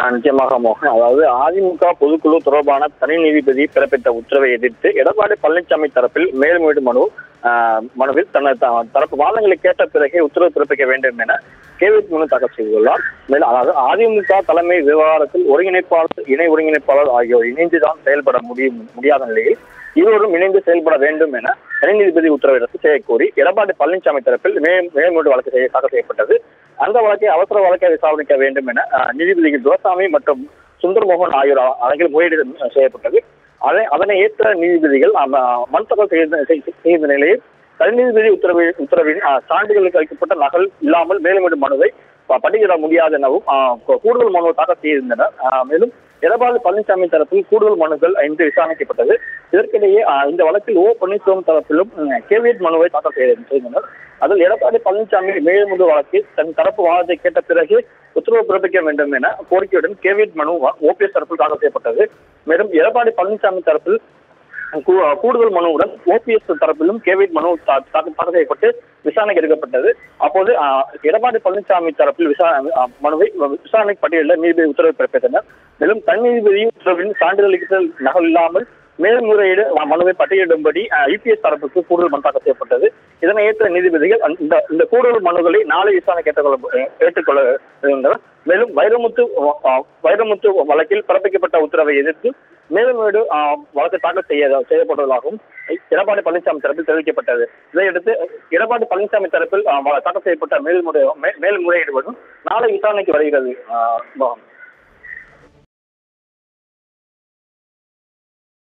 ஆஹ் நிச்சயமாக மோகன் அதாவது அதிமுக பொதுக்குழு தொடர்பான தனி நீதிபதி பிறப்பித்த உத்தரவை எதிர்த்து எடப்பாடி பழனிசாமி தரப்பில் மேல்முறையீடு மனு ஆஹ் மனுவில் தனது த- தரப்பு வாதங்களை கேட்ட பிறகே உத்தரவு பிறப்பிக்க வேண்டும் என கேவிட் மனு தாக்கல் செய்துள்ளார் மேலும் அதாவது அதிமுக தலைமை விவகாரத்தில் ஒருங்கிணைப்பாளர் இணை ஒருங்கிணைப்பாளர் ஆகியோர் இணைந்துதான் செயல்பட முடியும் முடியாத நிலையில் இருவரும் இணைந்து செயல்பட வேண்டும் என தனி நீதிபதி உத்தரவை ரத்து செய்யக்கோரி எடப்பாடி பழனிசாமி தரப்பில் மே மேல்முறையீடு வழக்கு செய்ய தாக்கல் செய்யப்பட்டது அந்த வழக்கை அவசர வழக்கை விசாரணைக்க வேண்டும் என ஆஹ், நீதிபதிகள் துரசாமி மற்றும் சுந்தர்மோகன் ஆகியோர் அழகில் முறையீடு செய்யப்பட்டது அதை அதனை ஏற்ற நீதிபதிகள் ஆஹ், மனு தாக்கல் செய்த செய்- செய்த நிலையில் தனி நீதிபதி உத்தரவு உத்தரவின் ஆஹ், சான்றுகளுக்கு அளிக்கப்பட்ட நகல் இல்லாமல் மேலுமிடு மனுவை ப- பட்டியலிட முடியாது எனவும் ஆஹ், கூ- கூடுதல் மனுவை தாக்கல் செய்திருந்தனர் ஆஹ், மேலும் எடப்பாடி பழனிசாமி தரப்பில் கூடுதல் மனுக்கள் இன்று விசாரணைக்கப்பட்டது இதற்கிடையே ஆஹ், இந்த வழக்கில் ஓ பன்னீர்செல்வம் தரப்பிலும் கேவியட் மனுவை தாக்கல் செய்த- செய்தனர் அதில் எடப்பாடி பழனிசாமி மேல்முறை வழக்கில் தன் தரப்பு வாதத்தை கேட்ட பிறகு உத்தரவு பிறப்பிக்க வேண்டும் என கோரிக்கையுடன் கேவியட் மனு ஓபிஎஸ் தரப்பில் தாக்கல் செய்யப்பட்டது மேலும் எடப்பாடி பழனிசாமி தரப்பில் கூ- கூடுதல் மனுவுடன் ஓபிஎஸ் தரப்பிலும் கேவிட் மனு தா- தாக்கல் தாக்கல் செய்யப்பட்டு விசாரணைக்கு எடுக்கப்பட்டது அப்போது ஆஹ், எடப்பாடி பழனிசாமி தரப்பில் விசாரணை ஆஹ், மனுவை விசாரணை பட்டியலில் நீதிபதி உத்தரவு பிறப்பித்தனர் மேலும் தனி நீதிபதி உத்தரவின் சான்றிதழ் நகல் இல்லாமல் மேல்முறையீடு மனுவை பட்டியலிடும்படி ஐபிஎஸ் தரப்புக்கு கூடுதல் மனு தாக்கல் செய்யப்பட்டது இதனை ஏற்ற நீதிபதிகள் அந்த- இந்த இந்த கூடுதல் மனுக்களை நாளை விசாரணை ஏற்றுக்கொள்ள ஏற்றுக்கொள்ள இருந்தனர் மேலும் வைரமுத்து அஹ், வைரமுத்து வழக்கில் பிறப்பிக்கப்பட்ட உத்தரவை எதிர்த்து மேல்முறையீடு அஹ், வழக்கு தாக்கல் செய்ய செய்யப்பட்டுள்ளதாகவும் எடப்பாடி பழனிசாமி தரப்பில் தெரிவிக்கப்பட்டது இதையடுத்து எடப்பாடி பழனிசாமி தரப்பில் அஹ், தாக்கல் செய்யப்பட்ட மேல்முறை மே- மேல்முறையீடு மனு நாளை விசாரணைக்கு வருகிறது அஹ், மோகன்.